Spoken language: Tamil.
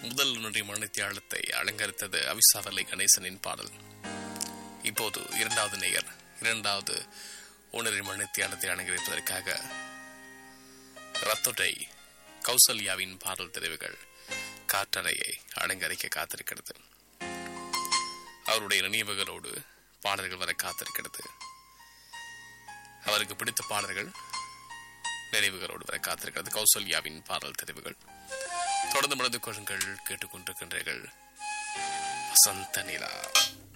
முதல் நொடி மணித்தியாளத்தை அலங்கரித்தது அவிசாவல்லை கணேசனின் பாடல் இப்போது இரண்டாவது நேயர் இரண்டாவது உணரி மணித்தியாளத்தை அலங்கரிப்பதற்காக ரத்தொடை கௌசல்யாவின் பாடல் தெரிவுகள் காற்றறையை அலங்கரிக்க காத்திருக்கிறது அவருடைய நினைவுகளோடு பாடல்கள் வர காத்திருக்கிறது அவருக்கு பிடித்த பாடல்கள் நினைவுகளோடு வர காத்திருக்கிறது கௌசல்யாவின் பாடல் தெரிவுகள் தொடர்ந்து மனது கொள்ளுங்கள் கேட்டுக்கொண்டிருக்கின்றீர்கள் வசந்த நிலா